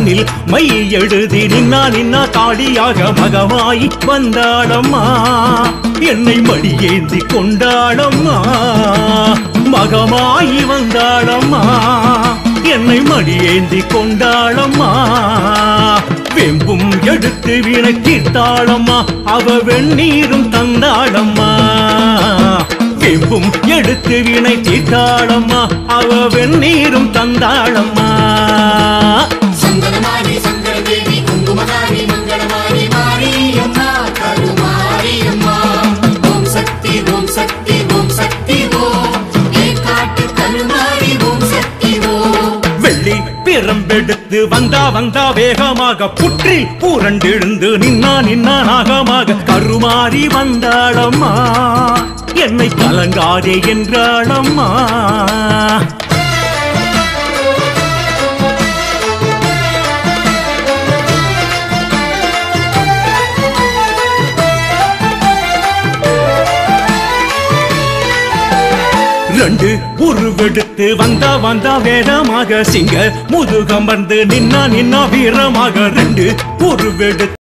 கண்ணில் மை எழுதி நின்னா நின்னா காளியாக மகமாய் வந்தாளம்மா என்னை மடியேந்தி கொண்டாளம்மா மகமாய் வந்தாளம்மா என்னை மடியேந்தி கொண்டாளம்மா வெம்பும் எடுத்து வினை தீர்த்தாளம்மா அவ வெந்நீரும் தந்தாளம்மா வெம்பும் எடுத்து வினை தீர்த்தாளம்மா அவ வெந்நீரும் தந்தாளம்மா சங்கரமாரி சங்கரதேவி குங்குமகாரி மங்களமாரி மாரியம்மா கருமாரியம்மா ஓம் சக்தி ஓம் சக்தி ஓம் சக்தி ஓம் ஏற்காட்டு கருமாரி ஓம் சக்தி ஓம் வெள்ளி பிரம்பெடுத்து வந்தா வந்தா வேகமாக புற்றி பூரண்டெழுந்து நின்னா நின்னா நாகமாக கருமாறி வந்தாளம்மா என்னை கலங்காதே என்றாளம்மா ரெண்டு உருவெடுத்து வந்தா வந்தா வேகமாக சிங்க முதுகமர்ந்து நின்னா நின்னா வீரமாக ரெண்டு உருவெடுத்து